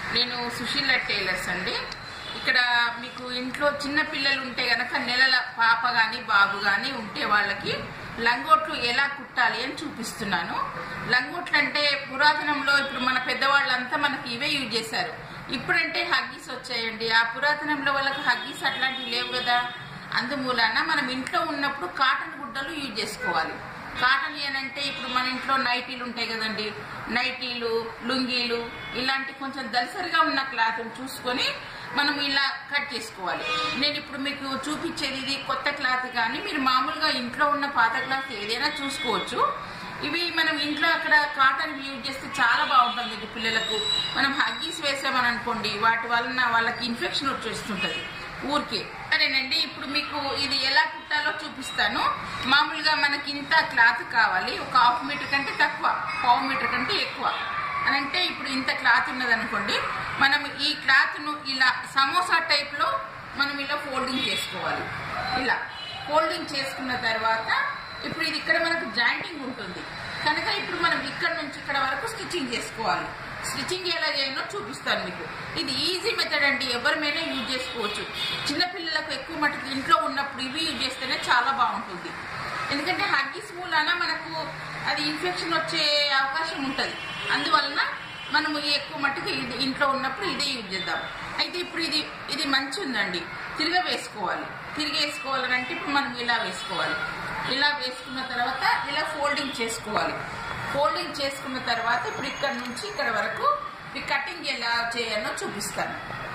నేను సుశీల టైలర్స్ అండి ఇక్కడ మీకు ఇంట్లో చిన్న పిల్లలు ఉంటే గనక నెలల పాప గాని బాబు గాని ఉంటే వాళ్ళకి లంగోట్లు ఎలా కుట్టాలి అని చూపిస్తున్నాను లంగోట్లు అంటే పురాతనంలో ఇప్పుడు మన పెద్దవాళ్ళంతా మనకి ఇవే యూజ్ చేశారు ఇప్పుడంటే హగ్గీస్ వచ్చాయండి ఆ పురాతనంలో వాళ్ళకి హగ్గీస్ అట్లాంటివి లేవు కదా అందుమూలన మనం ఇంట్లో ఉన్నప్పుడు కాటన్ గుడ్డలు యూజ్ చేసుకోవాలి కాటన్ అంటే ఇప్పుడు మన ఇంట్లో నైటీలు ఉంటాయి కదండి నైటీలు లుంగీలు ఇలాంటి కొంచెం దలసరిగా ఉన్న క్లాత్ చూసుకొని మనం ఇలా కట్ చేసుకోవాలి నేను ఇప్పుడు మీకు చూపించేది ఇది కొత్త క్లాత్ కానీ మీరు మామూలుగా ఇంట్లో ఉన్న పాత క్లాత్ ఏదైనా చూసుకోవచ్చు ఇవి మనం ఇంట్లో అక్కడ కాటన్ యూజ్ చేస్తే చాలా బాగుంటుంది ఇది పిల్లలకు మనం హగ్గీస్ వేసామని అనుకోండి వాటి వలన వాళ్ళకి ఇన్ఫెక్షన్ వచ్చేస్తుంటది ఊరికే సరేనండి ఇప్పుడు మీకు ఇది ఎలా కుట్టాలో చూపిస్తాను మామూలుగా మనకి ఇంత క్లాత్ కావాలి ఒక హాఫ్ మీటర్ కంటే తక్కువ పావు మీటర్ కంటే ఎక్కువ అని అంటే ఇప్పుడు ఇంత క్లాత్ ఉన్నది అనుకోండి మనం ఈ క్లాత్ ను ఇలా సమోసా టైప్ లో మనం ఇలా ఫోల్డింగ్ చేసుకోవాలి ఇలా ఫోల్డింగ్ చేసుకున్న తర్వాత ఇప్పుడు ఇది ఇక్కడ మనకు జాయింటింగ్ ఉంటుంది కనుక ఇప్పుడు మనం ఇక్కడ నుంచి ఇక్కడ వరకు స్టిచ్చింగ్ చేసుకోవాలి స్టిచ్చింగ్ ఎలా చేయాలో చూపిస్తాను మీకు ఇది ఈజీ మెథడ్ అండి ఎవరిమైనా యూజ్ చేసుకోవచ్చు చిన్నపిల్లలకు ఎక్కువ మటుకు ఇంట్లో ఉన్నప్పుడు ఇవి యూజ్ చేస్తేనే చాలా బాగుంటుంది ఎందుకంటే హగ్గీస్ మూలాన మనకు అది ఇన్ఫెక్షన్ వచ్చే అవకాశం ఉంటుంది అందువలన మనము ఈ ఎక్కువ మట్టుకు ఇది ఇంట్లో ఉన్నప్పుడు ఇదే యూజ్ చేద్దాం అయితే ఇప్పుడు ఇది ఇది మంచి ఉందండి తిరగ వేసుకోవాలి తిరిగి వేసుకోవాలని అంటే ఇప్పుడు మనం ఇలా వేసుకోవాలి ఇలా వేసుకున్న తర్వాత ఇలా ఫోల్డింగ్ చేసుకోవాలి ఫోల్డింగ్ చేసుకున్న తర్వాత ఇప్పుడు ఇక్కడ నుంచి ఇక్కడ వరకు ఈ కటింగ్ ఎలా చేయాలో చూపిస్తాను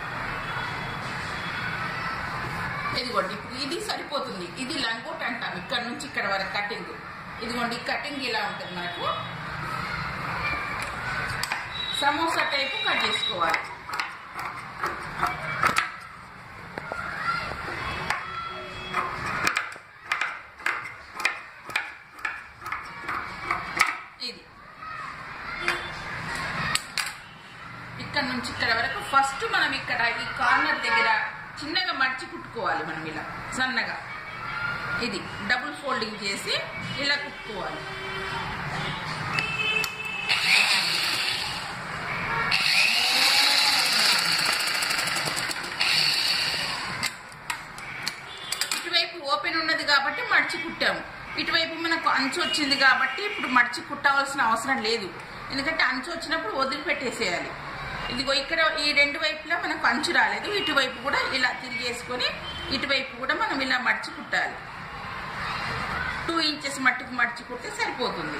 ఇదిగోండి ఇప్పుడు ఇది సరిపోతుంది ఇది లంగోట్ అంటాం ఇక్కడ నుంచి ఇక్కడ వరకు కటింగ్ ఇదిగోండి ఈ కటింగ్ ఇలా ఉంటుంది మనకు సమోసా టైపు కట్ చేసుకోవాలి ఇది ఇక్కడ నుంచి ఇక్కడ వరకు ఫస్ట్ మనం ఇక్కడ ఈ కార్నర్ దగ్గర చిన్నగా మడిచి కుట్టుకోవాలి మనం ఇలా సన్నగా ఇది డబుల్ ఫోల్డింగ్ చేసి ఇలా కుట్టుకోవాలి ఇటువైపు ఓపెన్ ఉన్నది కాబట్టి మడిచి కుట్టాము ఇటువైపు మనకు అంచు వచ్చింది కాబట్టి ఇప్పుడు మడిచి కుట్టవలసిన అవసరం లేదు ఎందుకంటే అంచు వచ్చినప్పుడు వదిలిపెట్టేసేయాలి ఇదిగో ఇక్కడ ఈ రెండు వైపులా మనకు అంచు రాలేదు ఇటువైపు కూడా ఇలా తిరిగేసుకొని ఇటువైపు కూడా మనం ఇలా మడిచి కుట్టాలి టూ ఇంచెస్ మట్టుకు మడిచి కుడితే సరిపోతుంది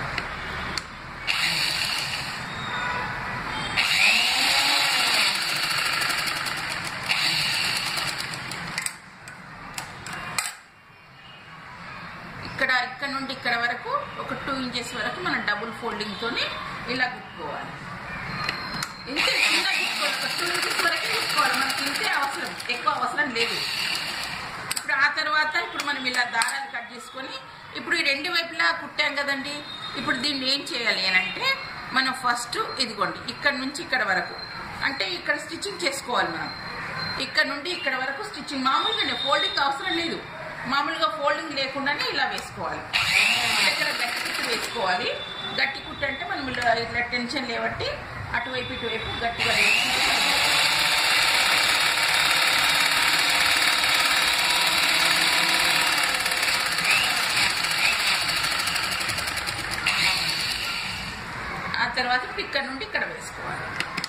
ఇక్కడ ఇక్కడ నుండి ఇక్కడ వరకు ఒక టూ ఇంచెస్ వరకు మనం డబుల్ ఫోల్డింగ్ తోని ఇలా కుట్టుకోవాలి ఇంతే చిన్న కుట్టుకోవాలి ఒక టూ ఇంచెస్ వరకే కుట్టుకోవాలి మనకి ఇంతే అవసరం ఎక్కువ అవసరం లేదు ఇప్పుడు ఆ తర్వాత ఇప్పుడు మనం ఇలా దారాలు కట్ చేసుకొని ఇప్పుడు ఈ రెండు వైపులా కుట్టాం కదండి ఇప్పుడు దీన్ని ఏం చేయాలి అని అంటే మనం ఫస్ట్ ఇదిగోండి ఇక్కడ నుంచి ఇక్కడ వరకు అంటే ఇక్కడ స్టిచ్చింగ్ చేసుకోవాలి మనం ఇక్కడ నుండి ఇక్కడ వరకు స్టిచ్చింగ్ మామూలుగానే ఫోల్డింగ్ అవసరం లేదు మామూలుగా ఫోల్డింగ్ లేకుండానే ఇలా వేసుకోవాలి దగ్గర గట్టి కుట్టు వేసుకోవాలి గట్టి కుట్టు అంటే మనం ఇలా ఇట్లా టెన్షన్ లేబట్టి అటువైపు ఇటువైపు గట్టిగా వేసుకుంటే ఆ తర్వాత ఇప్పుడు ఇక్కడ నుండి ఇక్కడ వేసుకోవాలి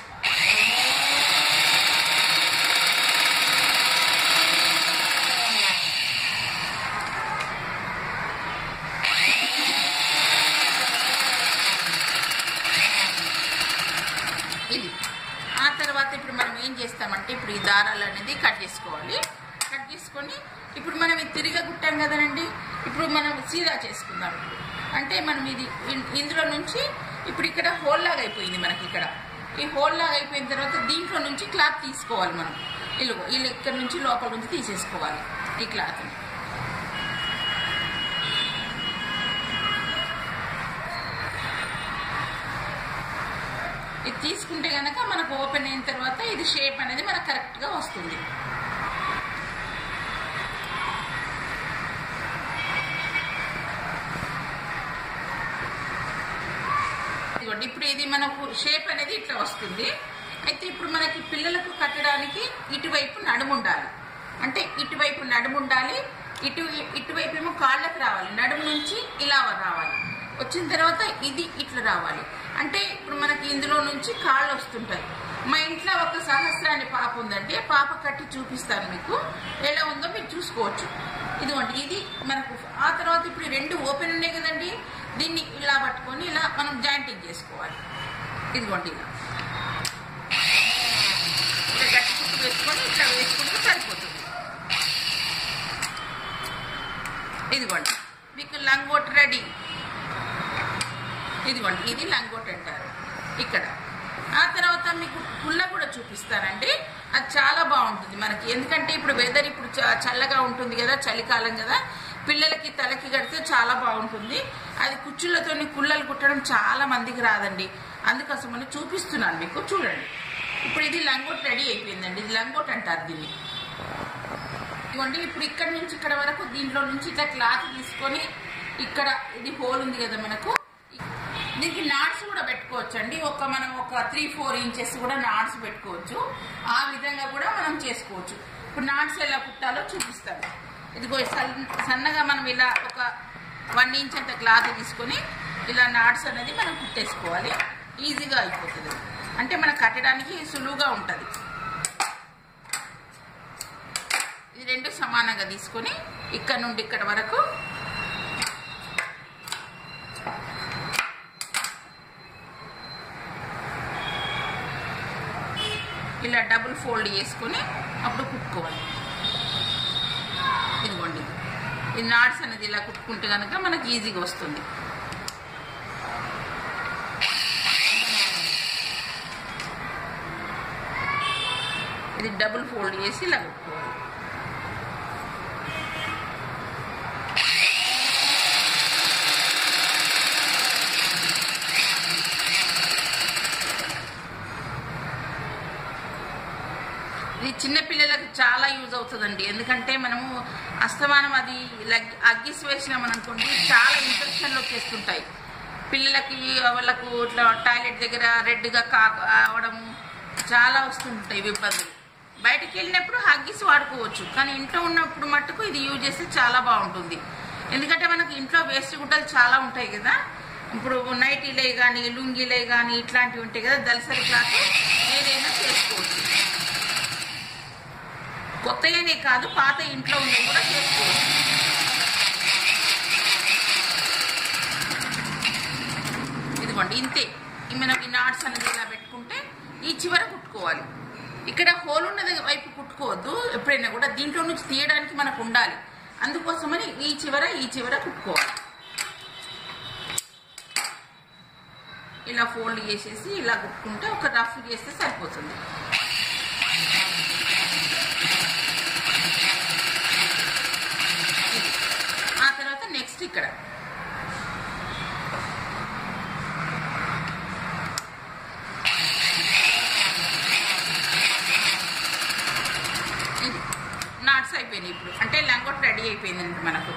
ఇది ఆ తర్వాత ఇప్పుడు మనం ఏం చేస్తామంటే ఇప్పుడు ఈ దారాలు అనేది కట్ చేసుకోవాలి కట్ చేసుకొని ఇప్పుడు మనం ఇది తిరిగా కుట్టాం కదనండి ఇప్పుడు మనం సీదా చేసుకుందాం అంటే మనం ఇది ఇన్- ఇందులో నుంచి ఇప్పుడు ఇక్కడ హోల్ లాగా అయిపోయింది మనకి ఇక్కడ ఈ హోల్ లాగా అయిపోయిన తర్వాత దీంట్లో నుంచి క్లాత్ తీసుకోవాలి మనం ఇలుగు ఇలా ఇక్కడ నుంచి లోపల నుంచి తీసేసుకోవాలి ఈ క్లాత్ని ఇది తీసుకుంటే గనక మనకు ఓపెన్ అయిన తర్వాత ఇది షేప్ అనేది మనకు కరెక్ట్ గా వస్తుంది ఇదిగోండి ఇప్పుడు ఇది మనకు షేప్ అనేది ఇట్లా వస్తుంది అయితే ఇప్పుడు మనకి పిల్లలకు కట్టడానికి ఇటువైపు నడుము ఉండాలి అంటే ఇటువైపు నడుము ఉండాలి ఇటు ఇటువైపు ఏమో కాళ్ళకి రావాలి నడుము నుంచి ఇలా రావాలి వచ్చిన తర్వాత ఇది ఇట్లా రావాలి అంటే ఇప్పుడు మనకి ఇందులో నుంచి కాళ్ళు వస్తుంటాయి మా ఇంట్లో ఒక సహస్రాన్ని పాప ఉందండి పాప కట్టి చూపిస్తాను మీకు ఎలా ఉందో మీరు చూసుకోవచ్చు ఇదిగోండి ఇది మనకు ఆ తర్వాత ఇప్పుడు ఈ రెండు ఓపెన్ ఉన్నాయి కదండి దీన్ని ఇలా పట్టుకొని ఇలా మనం జాయింటింగ్ చేసుకోవాలి ఇదిగోండి ఇలా ఇలా గట్టి కుట్టు వేసుకొని ఇట్లా వేసుకుంటే సరిపోతుంది ఇదిగోండి మీకు లంగోట్ రెడీ ఇదిగోండి ఇది లంగోట్ అంటారు ఇక్కడ ఆ తర్వాత మీకు పుల్ల కూడా చూపిస్తానండి అది చాలా బాగుంటుంది మనకి ఎందుకంటే ఇప్పుడు వెదర్ ఇప్పుడు చ- చల్లగా ఉంటుంది కదా చలికాలం కదా పిల్లలకి తలకి కడితే చాలా బాగుంటుంది అది కుచ్చులతోని కుళ్ళలు కుట్టడం చాలా మందికి రాదండి అందుకోసమని చూపిస్తున్నాను మీకు చూడండి ఇప్పుడు ఇది లంగోట్ రెడీ అయిపోయిందండి ఇది లంగోట్ అంటారు దీన్ని ఇదిగోండి ఇప్పుడు ఇక్కడ నుంచి ఇక్కడ వరకు దీంట్లో నుంచి ఇట్లా క్లాత్ తీసుకొని ఇక్కడ ఇది హోల్ ఉంది కదా మనకు దీనికి నాట్స్ కూడా పెట్టుకోవచ్చు అండి ఒక మనం ఒక త్రీ ఫోర్ ఇంచెస్ కూడా నాట్స్ పెట్టుకోవచ్చు ఆ విధంగా కూడా మనం చేసుకోవచ్చు ఇప్పుడు నాట్స్ ఎలా కుట్టాలో చూపిస్తాను ఇదిగో సన్- సన్నగా మనం ఇలా ఒక వన్ ఇంచ్ అంత క్లాత్ తీసుకొని ఇలా నాట్స్ అనేది మనం కుట్టేసుకోవాలి ఈజీగా అయిపోతుంది అంటే మనం కట్టడానికి సులువుగా ఉంటుంది ఇది రెండు సమానంగా తీసుకొని ఇక్కడ నుండి ఇక్కడ వరకు ఇలా డబుల్ ఫోల్డ్ చేసుకొని అప్పుడు కుట్టుకోవాలి ఇదిగోండి ఈ నాట్స్ అనేది ఇలా కుట్టుకుంటే కనుక మనకి ఈజీగా వస్తుంది ఇది డబుల్ ఫోల్డ్ చేసి ఇలా కుట్టుకోవాలి ఇది చిన్న పిల్లలకు చాలా యూజ్ అవుతుందండి ఎందుకంటే మనము అస్తమానం అది లగ్- అగ్గిసి వేసినాం అనుకోండి చాలా ఇన్ఫెక్షన్లు వచ్చేస్తుంటాయి పిల్లలకి వాళ్ళకు ఇట్లా టాయిలెట్ దగ్గర రెడ్గా కా అవడము చాలా వస్తుంటాయి ఇవి ఇబ్బందులు బయటికి వెళ్ళినప్పుడు హగ్గిసి వాడుకోవచ్చు కానీ ఇంట్లో ఉన్నప్పుడు మట్టుకు ఇది యూజ్ చేస్తే చాలా బాగుంటుంది ఎందుకంటే మనకు ఇంట్లో వేస్ట్ గుడ్డలు చాలా ఉంటాయి కదా ఇప్పుడు నైటీలే కానీ లుంగీలే కానీ ఇట్లాంటివి ఉంటాయి కదా దళసరి క్లాత్ ఏదైనా చేసుకోవచ్చు కొత్తగానే కాదు పాత ఇంట్లో ఉన్నవి కూడా చేసుకోవచ్చు ఇదిగోండి ఇంతే ఈ మనం ఈ నాట్స్ అనేది ఇలా పెట్టుకుంటే ఈ చివర కుట్టుకోవాలి ఇక్కడ హోల్ ఉన్నది వైపు కుట్టుకోవద్దు ఎప్పుడైనా కూడా దీంట్లో నుంచి తీయడానికి మనకు ఉండాలి అందుకోసమని ఈ చివర ఈ చివర కుట్టుకోవాలి ఇలా ఫోల్డ్ చేసేసి ఇలా కుట్టుకుంటే ఒక రఫ్ చేస్తే సరిపోతుంది ఇది. ఆ తర్వాత నెక్స్ట్ ఇక్కడ ఇది నాట్స్ అయిపోయినాయి ఇప్పుడు అంటే లంగోట్ రెడీ అయిపోయిందండి మనకు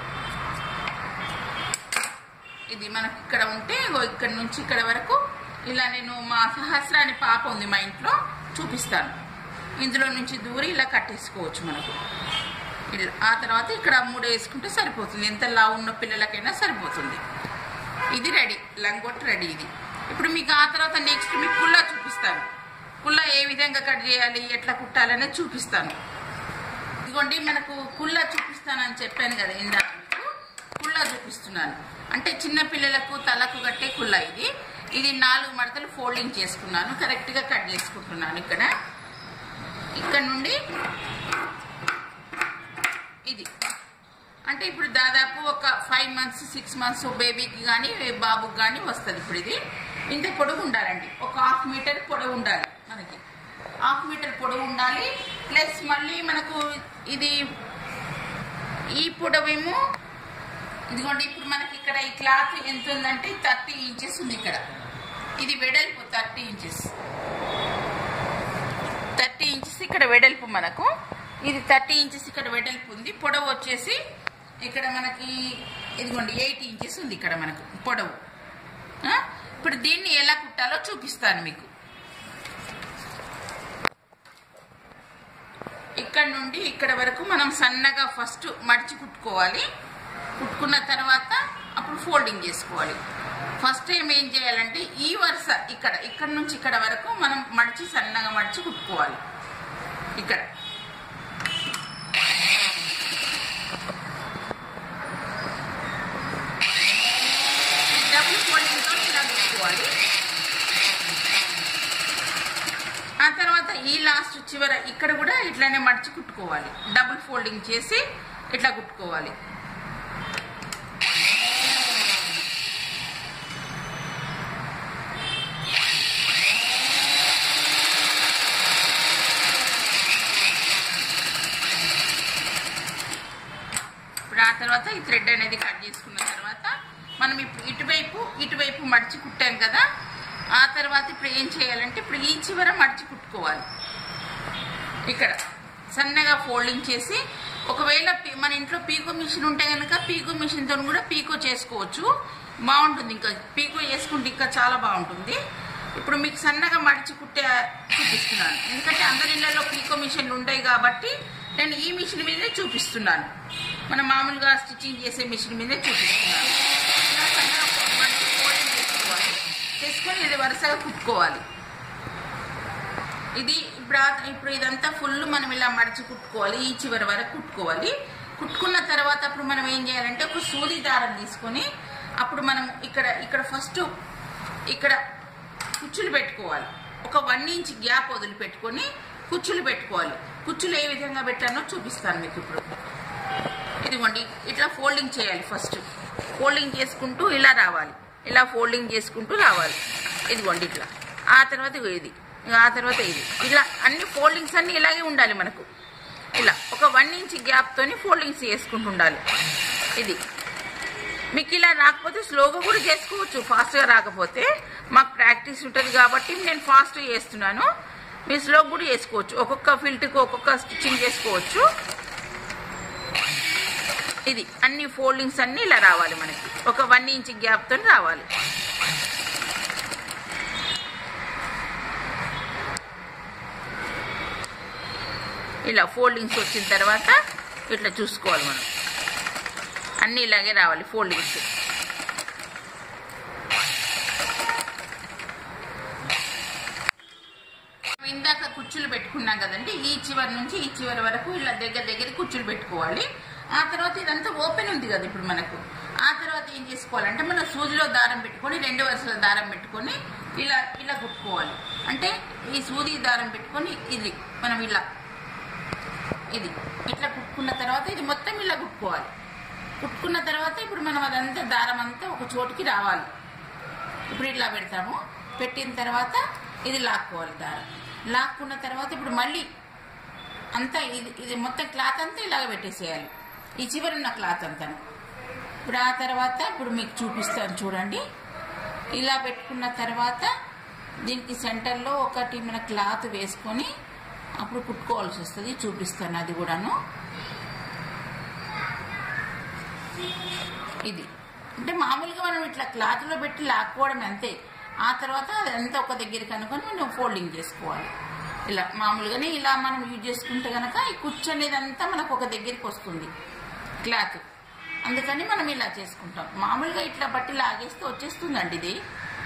ఇది మనకు ఇక్కడ ఉంటే ఇగో ఇక్కడ నుంచి ఇక్కడ వరకు ఇలా నేను మా సహస్రాని పాప ఉంది మా ఇంట్లో చూపిస్తాను ఇందులో నుంచి దూరి ఇలా కట్టేసుకోవచ్చు మనకు ఇలా ఆ తర్వాత ఇక్కడ మూడు వేసుకుంటే సరిపోతుంది ఎంత లావు ఉన్న పిల్లలకైనా సరిపోతుంది ఇది రెడీ లంగోట్ రెడీ ఇది ఇప్పుడు మీకు ఆ తర్వాత నెక్స్ట్ మీకు కుల్లా చూపిస్తాను కుల్లా ఏ విధంగా కట్ చేయాలి ఎట్లా కుట్టాలనేది చూపిస్తాను ఇదిగోండి మనకు కుల్లా చూపిస్తానని చెప్పాను కదా ఇందాక మీకు కుల్లా చూపిస్తున్నాను అంటే చిన్న పిల్లలకు తలకు కట్టే కుల్లా ఇది ఇది నాలుగు మడతలు ఫోల్డింగ్ చేసుకున్నాను కరెక్ట్గా కట్ చేసుకుంటున్నాను ఇక్కడ ఇక్కడ నుండి ఇది అంటే ఇప్పుడు దాదాపు ఒక ఫైవ్ మంత్స్ సిక్స్ మంత్స్ బేబీకి కానీ బాబుకి కానీ వస్తుంది ఇప్పుడు ఇది ఇంత పొడవు ఉండాలండి ఒక హాఫ్ మీటర్ పొడవు ఉండాలి మనకి హాఫ్ మీటర్ పొడవు ఉండాలి ప్లస్ మళ్ళీ మనకు ఇది ఈ పొడవేమో ఇదిగోండి ఇప్పుడు మనకి ఇక్కడ ఈ క్లాత్ ఎంత ఉందంటే థర్టీ ఇంచెస్ ఉంది ఇక్కడ ఇది వెడల్పు థర్టీ ఇంచెస్ థర్టీ ఇంచెస్ ఇక్కడ వెడల్పు మనకు ఇది థర్టీ ఇంచెస్ ఇక్కడ వెడల్పు ఉంది పొడవు వచ్చేసి ఇక్కడ మనకి ఇదిగోండి ఎయిట్ ఇంచెస్ ఉంది ఇక్కడ మనకు పొడవు ఆ? ఇప్పుడు దీన్ని ఎలా కుట్టాలో చూపిస్తాను మీకు ఇక్కడ నుండి ఇక్కడ వరకు మనం సన్నగా ఫస్ట్ మడిచి కుట్టుకోవాలి కుట్టుకున్న తర్వాత అప్పుడు ఫోల్డింగ్ చేసుకోవాలి ఫస్ట్ టైం ఏం చేయాలంటే ఈ వరుస ఇక్కడ ఇక్కడ నుంచి ఇక్కడ వరకు మనం మడిచి సన్నగా మడిచి కుట్టుకోవాలి ఇక్కడ డబుల్ ఫోల్డింగ్తో ఇలా కుట్టుకోవాలి ఆ తర్వాత ఈ లాస్ట్ చివర ఇక్కడ కూడా ఇట్లానే మడిచి కుట్టుకోవాలి డబుల్ ఫోల్డింగ్ చేసి ఇట్లా కుట్టుకోవాలి ఇప్పుడు ఆ తర్వాత ఈ థ్రెడ్ అనేది కట్ చేసుకున్న తర్వాత మనం ఇప్పుడు ఇటువైపు ఇటువైపు మడిచి కుట్టాం కదా ఆ తర్వాత ఇప్పుడు ఏం చేయాలంటే ఇప్పుడు ఈ చివర మడిచి కుట్టుకోవాలి ఇక్కడ సన్నగా ఫోల్డింగ్ చేసి ఒకవేళ పీ- మన ఇంట్లో పీకో మిషన్ ఉంటే కనుక పీకో మిషన్తో కూడా పీకో చేసుకోవచ్చు బాగుంటుంది ఇంకా పీకో చేసుకుంటే ఇంకా చాలా బాగుంటుంది ఇప్పుడు మీకు సన్నగా మడిచి కుట్టే చూపిస్తున్నాను ఎందుకంటే అందరి ఇళ్లలో పీకో మిషన్లు ఉంటాయి కాబట్టి నేను ఈ మిషన్ మీదే చూపిస్తున్నాను మనం మామూలుగా స్టిచ్చింగ్ చేసే మిషన్ మీదే చూపిస్తున్నాను ఇలా సన్నగా మడిచి ఫోల్డింగ్ చేసుకోవాలి చేసుకొని ఇది వరుసగా కుట్టుకోవాలి ఇది ఇప్పుడు ఆ- ఇప్పుడు ఇదంతా ఫుల్ మనం ఇలా మడిచి కుట్టుకోవాలి ఈ చివరి వరకు కుట్టుకోవాలి కుట్టుకున్న తర్వాత అప్పుడు మనం ఏం చేయాలంటే ఒక సూది దారం తీసుకొని అప్పుడు మనం ఇక్కడ ఇక్కడ ఫస్ట్ ఇక్కడ కుచ్చులు పెట్టుకోవాలి ఒక వన్ ఇంచ్ గ్యాప్ వదిలిపెట్టుకొని కుచ్చులు పెట్టుకోవాలి కుచ్చులు ఏ విధంగా పెట్టానో చూపిస్తాను మీకు ఇప్పుడు ఇదిగోండి ఇట్లా ఫోల్డింగ్ చేయాలి ఫస్ట్ ఫోల్డింగ్ చేసుకుంటూ ఇలా రావాలి ఇలా ఫోల్డింగ్ చేసుకుంటూ రావాలి ఇదిగోండి ఇట్లా ఆ తర్వాత ఇగో ఇది ఇక ఆ తర్వాత ఇది ఇలా అన్ని ఫోల్డింగ్స్ అన్ని ఇలాగే ఉండాలి మనకు ఇలా ఒక వన్ ఇంచ్ గ్యాప్తోని ఫోల్డింగ్స్ చేసుకుంటూ ఉండాలి ఇది మీకు ఇలా రాకపోతే స్లోగా కూడా చేసుకోవచ్చు ఫాస్ట్గా రాకపోతే మాకు ప్రాక్టీస్ ఉంటుంది కాబట్టి నేను ఫాస్ట్గా చేస్తున్నాను మీరు స్లోగా కూడా చేసుకోవచ్చు ఒక్కొక్క ఫిల్ట్కి ఒక్కొక్క స్టిచ్చింగ్ చేసుకోవచ్చు ఇది అన్ని ఫోల్డింగ్స్ అన్ని ఇలా రావాలి మనకి ఒక వన్ ఇంచ్ గ్యాప్ తో రావాలి ఇలా ఫోల్డింగ్స్ వచ్చిన తర్వాత ఇట్లా చూసుకోవాలి మనం అన్ని ఇలాగే రావాలి ఫోల్డింగ్స్ ఇందాక కుచ్చులు పెట్టుకున్నాం కదండి ఈ చివరి నుంచి ఈ చివరి వరకు ఇలా దగ్గర దగ్గర కుచ్చులు పెట్టుకోవాలి ఆ తర్వాత ఇదంతా ఓపెన్ ఉంది కదా ఇప్పుడు మనకు ఆ తర్వాత ఏం చేసుకోవాలంటే మనం సూదిలో దారం పెట్టుకొని రెండు వరుసల దారం పెట్టుకొని ఇలా ఇలా కుట్టుకోవాలి అంటే ఈ సూది దారం పెట్టుకొని ఇది మనం ఇలా ఇది ఇట్లా కుట్టుకున్న తర్వాత ఇది మొత్తం ఇలా కుట్టుకోవాలి కుట్టుకున్న తర్వాత ఇప్పుడు మనం అదంతా దారం అంతా ఒక చోటుకి రావాలి ఇప్పుడు ఇట్లా పెడతాము పెట్టిన తర్వాత ఇది లాక్కోవాలి దారం లాక్కున్న తర్వాత ఇప్పుడు మళ్ళీ అంతా ఇది ఇది మొత్తం క్లాత్ అంతా ఇలాగ పెట్టేసేయాలి ఈ చివరి ఉన్న క్లాత్ అంతా ఇప్పుడు ఆ తర్వాత ఇప్పుడు మీకు చూపిస్తాను చూడండి ఇలా పెట్టుకున్న తర్వాత దీనికి సెంటర్లో ఒకటి మన క్లాత్ వేసుకొని అప్పుడు కుట్టుకోవాల్సి వస్తుంది చూపిస్తాను అది కూడాను ఇది అంటే మామూలుగా మనం ఇట్లా క్లాత్లో పెట్టి లాక్కోవడం అంతే ఆ తర్వాత అదంతా ఒక దగ్గరికి అనుకొని మనం ఫోల్డింగ్ చేసుకోవాలి ఇలా మామూలుగానే ఇలా మనం యూజ్ చేసుకుంటే కనుక ఈ కుచ్చు అనేది అంతా మనకు ఒక దగ్గరికి వస్తుంది క్లాత్ అందుకని మనం ఇలా చేసుకుంటాం మామూలుగా ఇట్లా బట్టి లాగేస్తే వచ్చేస్తుందండి ఇది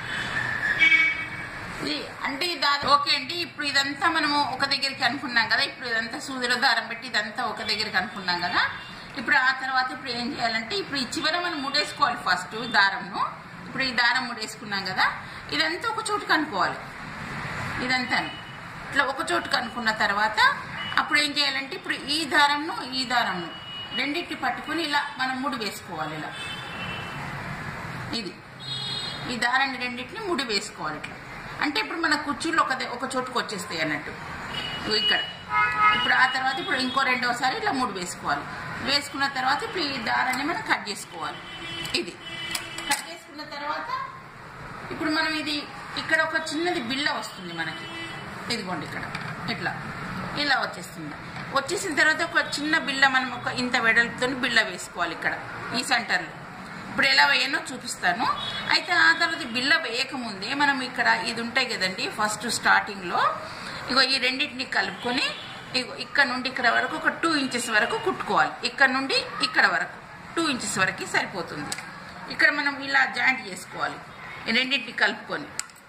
ఇది అంటే దాని ఓకే అండి ఇప్పుడు ఇదంతా మనము ఒక దగ్గరికి అనుకున్నాం కదా ఇప్పుడు ఇదంతా సూదిలో దారం పెట్టి ఇదంతా ఒక దగ్గరికి అనుకున్నాం కదా ఇప్పుడు ఆ తర్వాత ఇప్పుడు ఏం చేయాలంటే ఇప్పుడు ఈ చివర మనం ముడేసుకోవాలి ఫస్ట్ దారంను ఇప్పుడు ఈ దారం ముడేసుకున్నాం కదా ఇదంతా ఒక చోటుకు అనుకోవాలి ఇదంతా ఇట్లా ఒక చోటుకు అనుకున్న తర్వాత అప్పుడు ఏం చేయాలంటే ఇప్పుడు ఈ దారంను ఈ దారంను రెండింటిని పట్టుకొని ఇలా మనం ముడి వేసుకోవాలి ఇలా ఇది ఈ దారాన్ని రెండింటిని ముడి వేసుకోవాలి ఇట్లా అంటే ఇప్పుడు మన కుర్చీలు ఒక ద- ఒక చోటుకు వచ్చేస్తాయి అన్నట్టు ఇగో ఇక్కడ ఇప్పుడు ఆ తర్వాత ఇప్పుడు ఇంకో రెండోసారి ఇట్లా ముడి వేసుకోవాలి వేసుకున్న తర్వాత ఇప్పుడు ఈ దారాన్ని మనం కట్ చేసుకోవాలి ఇది కట్ చేసుకున్న తర్వాత ఇప్పుడు మనం ఇది ఇక్కడ ఒక చిన్నది బిళ్ళ వస్తుంది మనకి ఇదిగోండి ఇక్కడ ఇట్లా ఇలా వచ్చేస్తుంది వచ్చేసిన తర్వాత ఒక చిన్న బిళ్ళ మనం ఒక ఇంత వెడల్పుతో బిళ్ళ వేసుకోవాలి ఇక్కడ ఈ సెంటర్లో ఇప్పుడు ఎలా వేయనో చూపిస్తాను అయితే ఆ తర్వాత బిళ్ళ వేయకముందే మనం ఇక్కడ ఇది ఉంటాయి కదండి ఫస్ట్ స్టార్టింగ్లో ఇగో ఈ రెండింటిని కలుపుకొని ఇగో ఇక్కడ నుండి ఇక్కడ వరకు ఒక టూ ఇంచెస్ వరకు కుట్టుకోవాలి ఇక్కడ నుండి ఇక్కడ వరకు టూ ఇంచెస్ వరకు సరిపోతుంది ఇక్కడ మనం ఇలా జాయింట్ చేసుకోవాలి ఈ రెండింటిని కలుపుకొని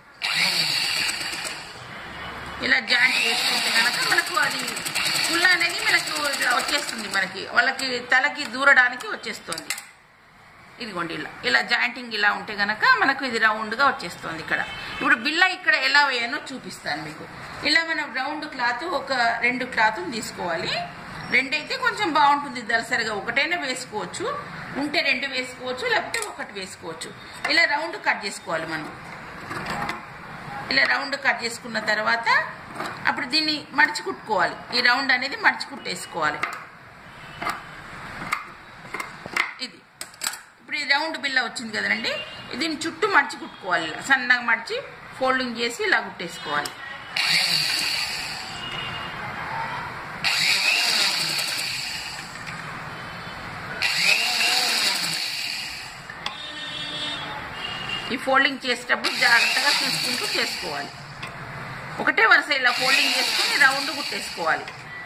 ఇలా జాయింట్ చేసుకుంటే కనుక మనకు అది పుల్ల అనేది మనకు ఇట్లా వచ్చేస్తుంది మనకి వాళ్ళకి తలకి దూరడానికి వచ్చేస్తుంది ఇదిగోండి ఇలా ఇలా జాయింటింగ్ ఇలా ఉంటే గనక మనకు ఇది రౌండ్గా వచ్చేస్తుంది ఇక్కడ ఇప్పుడు బిల్ల ఇక్కడ ఎలా వేయాలో చూపిస్తాను మీకు ఇలా మనం రౌండ్ క్లాత్ ఒక రెండు క్లాతులు తీసుకోవాలి రెండైతే కొంచెం బాగుంటుంది దలసరిగా ఒకటైనా వేసుకోవచ్చు ఉంటే రెండు వేసుకోవచ్చు లేకపోతే ఒకటి వేసుకోవచ్చు ఇలా రౌండ్ కట్ చేసుకోవాలి మనం ఇలా రౌండ్ కట్ చేసుకున్న తర్వాత అప్పుడు దీన్ని మడిచి కుట్టుకోవాలి ఈ రౌండ్ అనేది మడిచి కుట్టేసుకోవాలి ఇది ఇప్పుడు ఈ రౌండ్ బిల్ల వచ్చింది కదండి దీన్ని చుట్టూ మడిచి కుట్టుకోవాలి ఇలా సన్నగా మడిచి ఫోల్డింగ్ చేసి ఇలా కుట్టేసుకోవాలి ఈ ఫోల్డింగ్ చేసేటప్పుడు జాగ్రత్తగా చూసుకుంటూ చేసుకోవాలి ఒకటే వరుస ఇలా ఫోల్డింగ్ చేసుకుని రౌండ్ కుట్టేసుకోవాలి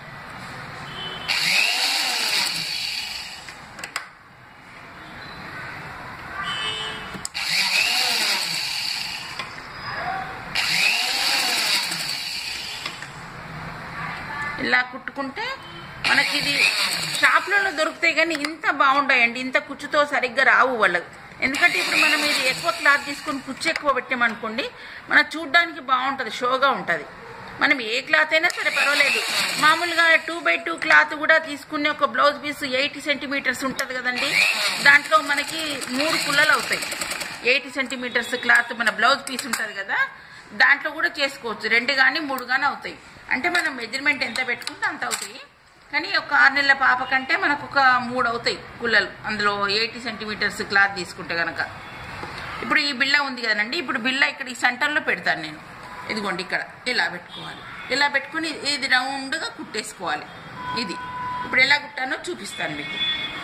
ఇలా కుట్టుకుంటే మనకి ఇది షాప్లలో దొరుకుతాయి కానీ ఇంత బాగుంటాయండి ఇంత కుచ్చుతో సరిగ్గా రావు వాళ్ళకి ఎందుకంటే ఇప్పుడు మనం ఇది ఎక్కువ క్లాత్ తీసుకొని కుచ్చు ఎక్కువ పెట్టామనుకోండి మన చూడ్డానికి బాగుంటుంది షోగా ఉంటుంది మనం ఏ క్లాత్ అయినా సరే పర్వాలేదు మామూలుగా టూ బై టూ క్లాత్ కూడా తీసుకునే ఒక బ్లౌజ్ పీస్ ఎయిటీ సెంటీమీటర్స్ ఉంటుంది కదండి దాంట్లో మనకి మూడు పుల్లలు అవుతాయి ఎయిటీ సెంటీమీటర్స్ క్లాత్ మన బ్లౌజ్ పీస్ ఉంటుంది కదా దాంట్లో కూడా చేసుకోవచ్చు రెండు కానీ మూడు కానీ అవుతాయి అంటే మనం మెజర్మెంట్ ఎంత పెట్టుకుంటే అంత అవుతాయి కానీ ఒక ఆరు నెలల పాప కంటే మనకు ఒక మూడు అవుతాయి పుల్లలు అందులో ఎయిటీ సెంటీమీటర్స్ క్లాత్ తీసుకుంటే కనుక ఇప్పుడు ఈ బిల్ల ఉంది కదండి ఇప్పుడు బిల్ల ఇక్కడ ఈ సెంటర్లో పెడతాను నేను ఇదిగోండి ఇక్కడ ఇలా పెట్టుకోవాలి ఇలా పెట్టుకుని ఇది రౌండ్గా కుట్టేసుకోవాలి ఇది ఇప్పుడు ఎలా కుట్టానో చూపిస్తాను మీకు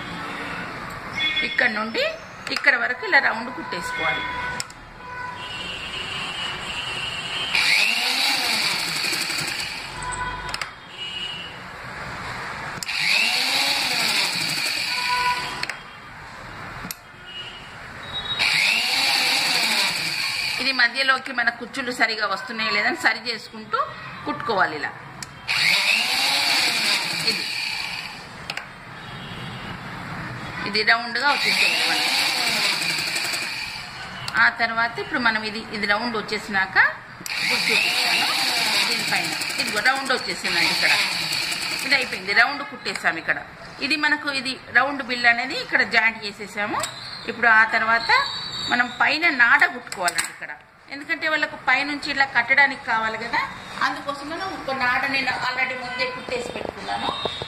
ఇక్కడ నుండి ఇక్కడ వరకు ఇలా రౌండ్ కుట్టేసుకోవాలి ఇది మధ్యలోకి మన కుచ్చులు సరిగా వస్తున్నాయి లేదని సరి చేసుకుంటూ కుట్టుకోవాలి ఇలా ఇది ఇది రౌండ్గా వచ్చేస్తుంది మనకి ఆ తర్వాత ఇప్పుడు మనం ఇది ఇది రౌండ్ వచ్చేసినాక ఇప్పుడు చూపిస్తాను దీనిపైన ఇది రౌండ్ వచ్చేసిందండి ఇక్కడ ఇది అయిపోయింది రౌండ్ కుట్టేసాము ఇక్కడ ఇది మనకు ఇది రౌండ్ బిల్ అనేది ఇక్కడ జాయింట్ చేసేసాము ఇప్పుడు ఆ తర్వాత మనం పైన నాడ కుట్టుకోవాలండి ఇక్కడ ఎందుకంటే వాళ్ళకు పైనుంచి ఇలా కట్టడానికి కావాలి కదా అందుకోసం మనం ఒక నాడ నేను ఆల్రెడీ ముందే కుట్టేసి పెట్టుకున్నాను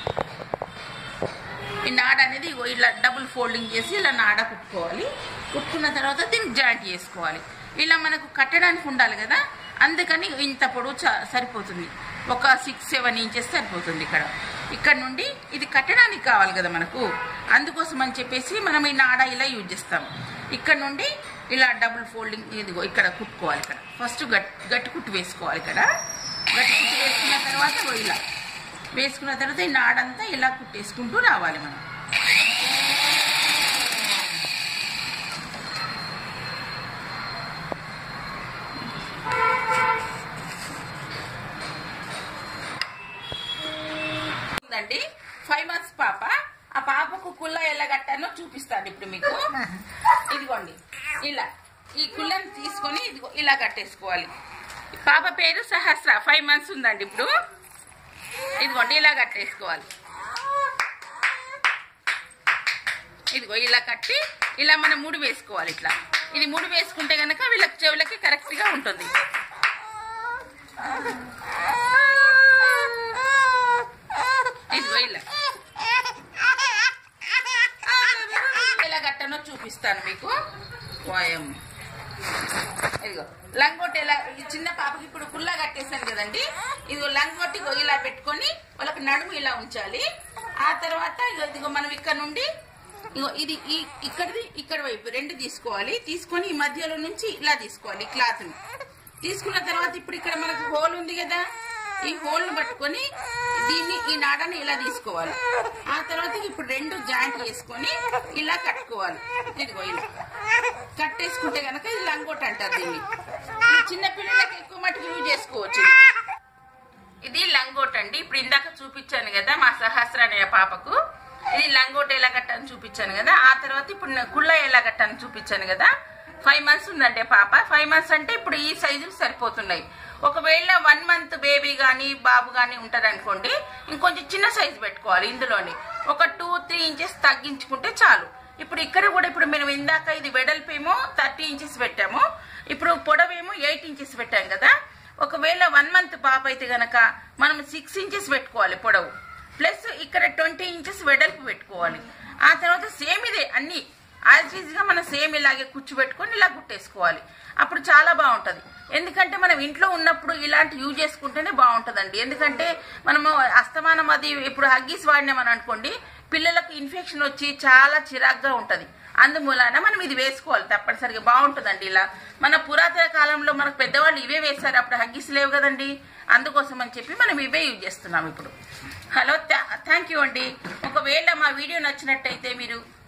ఈ నాడ అనేది ఇగో ఇలా డబుల్ ఫోల్డింగ్ చేసి ఇలా నాడ కుట్టుకోవాలి కుట్టుకున్న తర్వాత దీన్ని జాయింట్ చేసుకోవాలి ఇలా మనకు కట్టడానికి ఉండాలి కదా అందుకని ఇంత పొడవు చ- సరిపోతుంది ఒక సిక్స్ సెవెన్ ఇంచెస్ సరిపోతుంది ఇక్కడ ఇక్కడ నుండి ఇది కట్టడానికి కావాలి కదా మనకు అందుకోసం అని చెప్పేసి మనం ఈ నాడ ఇలా యూజ్ చేస్తాం ఇక్కడ నుండి ఇలా డబుల్ ఫోల్డింగ్ ఇదిగో ఇక్కడ కుట్టుకోవాలి ఇక్కడ ఫస్ట్ గట్ గట్టి కుట్టు వేసుకోవాలి ఇక్కడ గట్టి కుట్టు వేసుకున్న తర్వాత ఇగో ఇలా వేసుకున్న తర్వాత ఈ నాడంతా ఇలా కుట్టేసుకుంటూ రావాలి మనం ఉందండి ఫైవ్ మంత్స్ పాప ఆ పాపకు కుల్ల ఎలా కట్టానో చూపిస్తాను ఇప్పుడు మీకు ఇదిగోండి ఇలా ఈ కుల్లని తీసుకొని ఇదిగో ఇలా కట్టేసుకోవాలి పాప పేరు సహస్ర ఫైవ్ మంత్స్ ఉందండి ఇప్పుడు ఇదిగోండి ఇలా కట్టేసుకోవాలి ఇదిగో ఇలా కట్టి ఇలా మనం ముడి వేసుకోవాలి ఇట్లా ఇది ముడి వేసుకుంటే గనక వీళ్ళకి చెవులకి కరెక్ట్ గా ఉంటుంది ఇదిగో ఇలా ఎలా కట్టనో చూపిస్తాను మీకు పోయం ఇదిగో లంగోటి ఎలా ఈ చిన్న పాపకి ఇప్పుడు కుల్లా కట్టేశాను కదండి ఇదిగో లంగోటి ఇగో ఇలా పెట్టుకొని వాళ్ళకి నడుము ఇలా ఉంచాలి ఆ తర్వాత ఇగో ఇదిగో మనం ఇక్కడ నుండి ఇగో ఇది ఈ ఇక్కడిది ఇక్కడ వైపు రెండు తీసుకోవాలి తీసుకొని ఈ మధ్యలో నుంచి ఇలా తీసుకోవాలి క్లాత్ ని తీసుకున్న తర్వాత ఇప్పుడు ఇక్కడ మనకు హోల్ ఉంది కదా ఈ హోల్ ను పట్టుకొని దీన్ని ఈ నాడని ఇలా తీసుకోవాలి ఆ తర్వాత ఇప్పుడు రెండు జాయింట్ చేసుకొని ఇలా కట్టుకోవాలి ఇదిగో ఇలా కట్టేసుకుంటే గనక ఇది లంగోట్ అంటారు దీన్ని ఇది చిన్న పిల్లలకి ఎక్కువ మటుకు యూజ్ చేసుకోవచ్చు ఇది. ఇది లంగోట్ అండి ఇప్పుడు ఇందాక చూపించాను కదా మా సహస్ర అనే పాపకు ఇది లంగోట్ ఎలా కట్టాలని చూపించాను కదా ఆ తర్వాత ఇప్పుడు నేను కుళ్ళ ఎలా కట్టాలని చూపించాను కదా ఫైవ్ మంత్స్ ఉందండి పాప ఫైవ్ మంత్స్ అంటే ఇప్పుడు ఈ సైజులు సరిపోతున్నాయి ఒకవేళ వన్ మంత్ బేబీ కానీ బాబు కానీ ఉంటారు అనుకోండి ఇంకొంచెం చిన్న సైజు పెట్టుకోవాలి ఇందులోని ఒక టూ త్రీ ఇంచెస్ తగ్గించుకుంటే చాలు ఇప్పుడు ఇక్కడ కూడా ఇప్పుడు మేము ఇందాక ఇది వెడల్పేమో థర్టీ ఇంచెస్ పెట్టాము ఇప్పుడు పొడవేమో ఎయిట్ ఇంచెస్ పెట్టాం కదా ఒకవేళ వన్ మంత్ పాప అయితే గనక మనం సిక్స్ ఇంచెస్ పెట్టుకోవాలి పొడవు ప్లస్ ఇక్కడ ట్వంటీ ఇంచెస్ వెడల్పు పెట్టుకోవాలి ఆ తర్వాత సేమ్ ఇదే అన్ని యాజ్ ఈజ్ గా మనం సేమ్ ఇలాగే కూర్చోబెట్టుకొని ఇలా కుట్టేసుకోవాలి అప్పుడు చాలా బాగుంటది ఎందుకంటే మనం ఇంట్లో ఉన్నప్పుడు ఇలాంటి యూజ్ చేసుకుంటేనే బాగుంటదండి ఎందుకంటే మనము అస్తమానం అది ఇప్పుడు హగ్గీస్ వాడినామని అనుకోండి పిల్లలకు ఇన్ఫెక్షన్ వచ్చి చాలా చిరాగ్గా ఉంటది అందుమూలాన మనం ఇది వేసుకోవాలి తప్పనిసరిగా బాగుంటుందండి ఇలా మన పురాతన కాలంలో మనకు పెద్దవాళ్ళు ఇవే వేశారు అప్పుడు హగ్గీస్ లేవు కదండి అందుకోసం అని చెప్పి మనం ఇవే యూజ్ చేస్తున్నాం ఇప్పుడు హలో థ్యాంక్ యూ అండి ఒకవేళ మా వీడియో నచ్చినట్టయితే మీరు